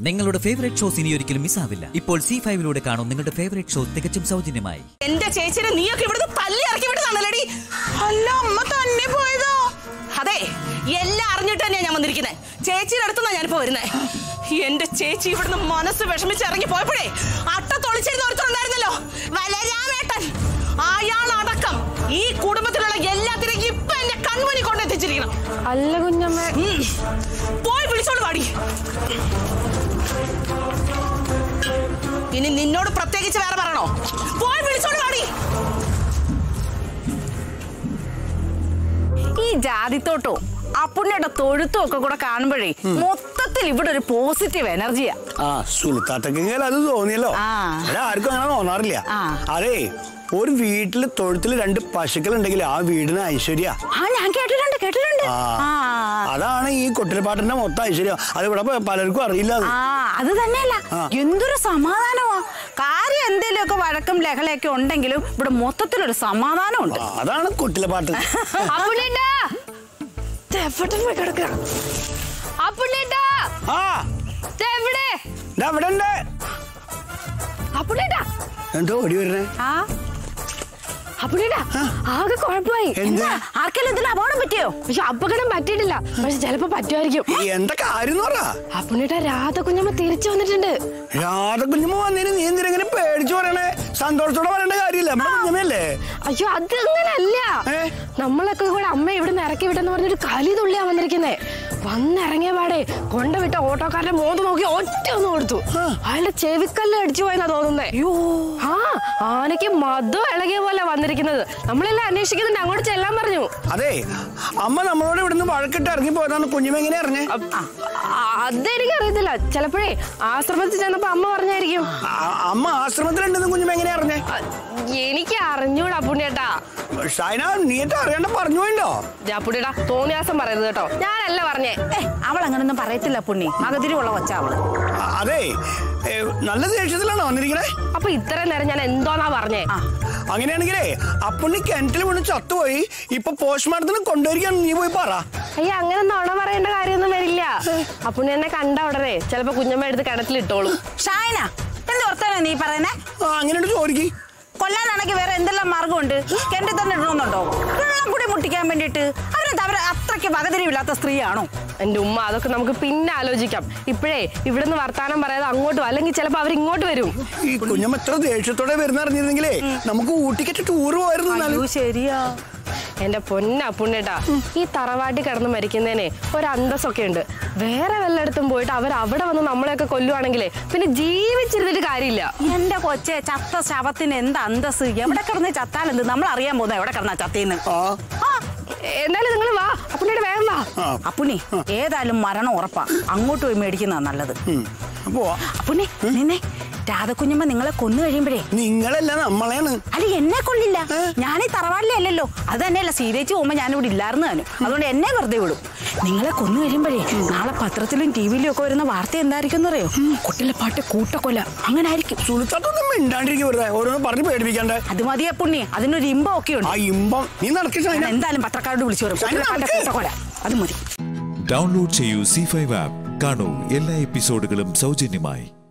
നിങ്ങളുടെ favourite shows ഇനി ഒരിക്കലും മിസ്സാവില്ല ഇപ്പോൾ സി ഫൈവിലൂടെ കാണും നിങ്ങളുടെ ഫേവറേറ്റ് ഷോ തികച്ചും സൗജന്യമായി എന്റെ ചേച്ചിനെ നീയൊക്കെ ഇവിടുന്ന് തല്ലി ഇറക്കി വിട്ടതാണല്ലേടി അല്ല അമ്മ തന്നെ പോയതോ അതെ എല്ലാം അറിഞ്ഞിട്ട് തന്നെയാ ഞാൻ വന്നിരിക്കുന്നത് ചേച്ചിയുടെ അടുത്തുനിന്നാ ഞാനിപ്പോ വരുന്നേ എന്റെ ചേച്ചി ഇവിടുന്ന് മനസ്സ് വിഷമിച്ച് ഇറങ്ങി പോയപ്പോഴേ അട്ടത്തൊളിച്ചിരുന്ന ഒരുത്തരുണ്ടായിരുന്നല്ലോ വലരാമേട്ടൻ അയാളടക്കം ഈ കുടുംബത്തിലുള്ള എല്ലാത്തിനും ഇപ്പൊ എന്റെ കൺമുനി കൊണ്ടെത്തിച്ചിരിക്കണം അല്ല കുഞ്ഞമ്മ ഉം. പോയി വിളിച്ചോണ്ട് പാടി ഇനി നിന്നോട് പ്രത്യേകിച്ച് വേറെ പറയണോ പോയി വിളിച്ചോണ്ട് പാടി ഈ ജാതിത്തോട്ടോ അപ്പുണ്ണിയുടെ തൊഴുത്തും ഒക്കെ കൂടെ കാണുമ്പോഴേ മൊത്തത്തിൽ ഇവിടെ ഒരു പോസിറ്റീവ് എനർജിയാ ആ സുൽത്താത്തക്കെങ്കിൽ അത് തോന്നിയല്ലോ ആ. ഇവിടെ ആർക്കും അങ്ങനെ തോന്നാറില്ല ആ. അതെ ഒരു വീട്ടില് തൊഴുത്തിൽ രണ്ട് പശുക്കൾ ഉണ്ടെങ്കിൽ ആ വീടിന് ഐശ്വര്യ ആ ഞാൻ കേട്ടിട്ടുണ്ട് കേട്ടിട്ടുണ്ട് ആ ആ അതാണ് ഈ കൊട്ടിലപ്പാട്ടിന്റെ മൊത്തം ഐശ്വര്യം അത് ഇവിടെ പ- പലർക്കും അറിയില്ല അത് ആ അത് തന്നെയല്ല ആ. എന്തൊരു സമാധാനമാ കാര്യം എന്തെങ്കിലുമൊക്കെ വഴക്കം ലഹളയൊക്കെ ഉണ്ടെങ്കിലും ഇവിടെ മൊത്തത്തിലൊരു സമാധാനമുണ്ട് ആ, അതാണ് കൊട്ടിലപ്പാട്ട് അപ്പുണ്ണേട്ടാ എവിടെ പോയി കിടക്കുക അപ്പുണ്ണേട്ടാ ആ എവിടെ ദാ ഇവിടെ ഉണ്ട് അപ്പുണ്ണേട്ടാ എന്തോ ഓടി വരണേ ആ അപ്പുണ്ണേട്ടാ ആകെ കുഴപ്പമായി എന്താ ആർക്കെങ്കിലും എന്തെങ്കിലും അപകടം പറ്റിയോ പക്ഷെ അപകടം പറ്റിയിട്ടില്ല പക്ഷെ ചിലപ്പോ പറ്റുമായിരിക്കും ഈ എന്താ കാര്യം എന്ന് പറ അപ്പുണ്ണേട്ടാ രാധ കുഞ്ഞമ്മ തിരിച്ചു വന്നിട്ടുണ്ട് രാധകുഞ്ഞമ്മ വന്നതിന് നീ എന്തിനെങ്ങനെ പേടിച്ചു പറയണേ സന്തോഷത്തോടെ പറയേണ്ട കാര്യമില്ല നമ്മുടെ കുഞ്ഞമ്മയല്ലേ അയ്യോ അത് അങ്ങനല്ല ഏ? നമ്മളൊക്കെ കൂടെ അമ്മ ഇവിടുന്ന് ഇറക്കി വിട്ടെന്ന് പറഞ്ഞൊരു കലി തുള്ളിയാ വന്നിരിക്കുന്നേ വന്നിറങ്ങിയ പാടെ കൊണ്ടുവിട്ട ഓട്ടോക്കാരന്റെ മോന്ത് നോക്കി ഒറ്റ ഒന്ന് കൊടുത്തു അയാളുടെ ചെവിക്കല്ല് അടിച്ചു പോയെന്നാ തോന്നുന്നേ ആ ആനയ്ക്ക് മതം ഇളകിയ പോലെ വന്നിരിക്കുന്നത് നമ്മളെല്ലാം അന്വേഷിക്കുന്നുണ്ട് അങ്ങോട്ട് ചെല്ലാൻ പറഞ്ഞു അതെ അമ്മ നമ്മളോട് ഇവിടുന്ന് വഴക്കിട്ട് ഇറങ്ങി പോയതാണ് കുഞ്ഞമ്മ എങ്ങനെ അറിഞ്ഞേ അതെനിക്ക് അറിയത്തില്ല ചിലപ്പോഴേ ആശ്രമത്തിൽ ചെന്നപ്പോ അമ്മ പറഞ്ഞായിരിക്കും ആ- അമ്മ ആശ്രമത്തിലുണ്ടെന്ന് കുഞ്ഞമ്മ എങ്ങനെ അറിഞ്ഞേ അ, എനിക്ക് അറിഞ്ഞൂടാ പുണ്യേട്ടാ ഷൈന നീട്ട് അറിയാണ്ട് പറഞ്ഞു പോയിണ്ടോ പുണ്യേട്ടാ തോന്നിയാസം പറയരുത് കേട്ടോ ഞാനല്ല പറഞ്ഞേ ഏ അവൾ അങ്ങനൊന്നും പറയത്തില്ല പുണ്ണി മകതിരിയുള്ള കൊച്ച അവള് അ- അതെ ഏ, നല്ല ദേഷ്യത്തിലാണോ വന്നിരിക്കണേ അപ്പൊ ഇത്രയും നേരം ഞാൻ എന്തോന്നാ പറഞ്ഞേ ആ അങ്ങനെയാണെങ്കിലേ അപ്പുണ്ണി കിണറ്റിൽ വീണ് ചത്തുപോയി ഇപ്പൊ പോസ്റ്റ്മോർട്ടത്തിന് കൊണ്ടുവരികയാണ് നീ പോയി പറ അയ്യ അങ്ങനെ നുണ പറയേണ്ട കാര്യമൊന്നും വരില്ല അപ്പുണ്ണി എന്നെ കണ്ട ഉടനെ ചിലപ്പോ കുഞ്ഞമ്മ എടുത്ത് കിണറ്റിലിട്ടോളും ഷായന എന്ത് വർത്താനോ നീ പറയുന്നേ ആ അങ്ങനെയുണ്ട് ചോദിക്ക് കൊല്ലാനാണെങ്കിൽ വേറെ എന്തെല്ലാം മാർഗമുണ്ട് കിണറ്റിൽ തന്നെ ഇടണമെന്നുണ്ടോ വെള്ളം കൂടി മുട്ടിക്കാൻ വേണ്ടിയിട്ട് അവരെന്താ അവരെ അത്രയ്ക്ക് വകതിരിവില്ലാത്ത സ്ത്രീയാണോ എന്റെ ഉമ്മ അതൊക്കെ നമുക്ക് പിന്നെ ആലോചിക്കാം ഇപ്പോഴേ ഇവിടുന്ന് വർത്താനം പറയാതെ അങ്ങോട്ട് വാ. അല്ലെങ്കിൽ ചിലപ്പോ അവർ ഇങ്ങോട്ട് വരും ഈ കുഞ്ഞമ്മ എത്ര ദേഷ്യത്തോടെ വരുന്ന അറിഞ്ഞിരുന്നെങ്കിലേ നമുക്ക് ഊട്ടിക്കറ്റ് ടൂർ പോയിരുന്നു എന്നാലും. അയ്യോ, ശരിയാ എന്റെ പൊന്ന പുണ്യേട്ടാ ഈ തറവാട്ടി കിടന്ന് മരിക്കുന്നതിനെ ഒരു അന്തസ്സൊക്കെ ഉണ്ട് വേറെ വല്ലയിടത്തും പോയിട്ട് അവർ അവിടെ വന്ന് നമ്മളെയൊക്കെ കൊല്ലുവാണെങ്കിലേ പിന്നെ ജീവിച്ചിരുന്നിട്ട് കാര്യമില്ല എന്റെ കൊച്ചെ ചത്ത ശവത്തിന് എന്ത് അന്തസ് എവിടെ കിടന്ന് ചത്താലെന്ത് നമ്മൾ അറിയാൻ പോകുന്ന എവിടെ കിടന്നാ ചത്തേന്ന് ആ ആ, എന്തായാലും നിങ്ങൾ വാ അപ്പുണ്ണിയുടെ വേഗം വാ ആ അപ്പുണ്ണി ഏതായാലും മരണം ഉറപ്പാ അങ്ങോട്ട് പോയി മേടിക്കുന്നതാ നല്ലത് ഉം. പോവാ അപ്പുണ്ണി നിന്നെ രാധക്കുഞ്ഞമ്മ നിങ്ങളെ കൊന്നു കഴിയുമ്പോഴേ നിങ്ങളല്ല നമ്മളെയാണ് അല്ല എന്നെ കൊള്ളില്ല ഞാൻ ഈ തറവാടിലെ അല്ലല്ലോ അത് തന്നെയല്ല സീതേച്ച് പോകുമ്പോ ഞാൻ ഇവിടെ ഇല്ലായിരുന്നു താനും അതുകൊണ്ട് എന്നെ വെറുതെ വിടും നിങ്ങളെ കൊന്നു കഴിയുമ്പോഴേ നാളെ പത്രത്തിലും ടി വിയിലും ഒക്കെ വരുന്ന വാർത്ത എന്തായിരിക്കും അറിയോ കുട്ടിലെപ്പാട്ട് കൂട്ടക്കൊല അങ്ങനെ ആയിരിക്കും സുൽത്താത്തൊന്നും മിണ്ടാണ്ടിരിക്കും വെറുതെ ഓരോന്ന് പറഞ്ഞ് പേടിപ്പിക്കണ്ടേ അത് മതിയെ പുണ്ണി അതിനൊരു ഇമ്പം ഒക്കെ ഉണ്ട് ആ ഇമ്പം നീ നടക്കി ഞാൻ ഷൈന എന്തായാലും പത്രക്കാരോട് വിളിച്ചു വരും കുട്ടിലെപ്പാട്ട് കൂട്ടക്കൊല അത് മതി ഡൗൺലോഡ് ചെയ്യൂ സി ഫൈവ് ആപ്പ് കാണൂ എല്ലാ എപ്പിസോഡുകളും സൗജന്യമായി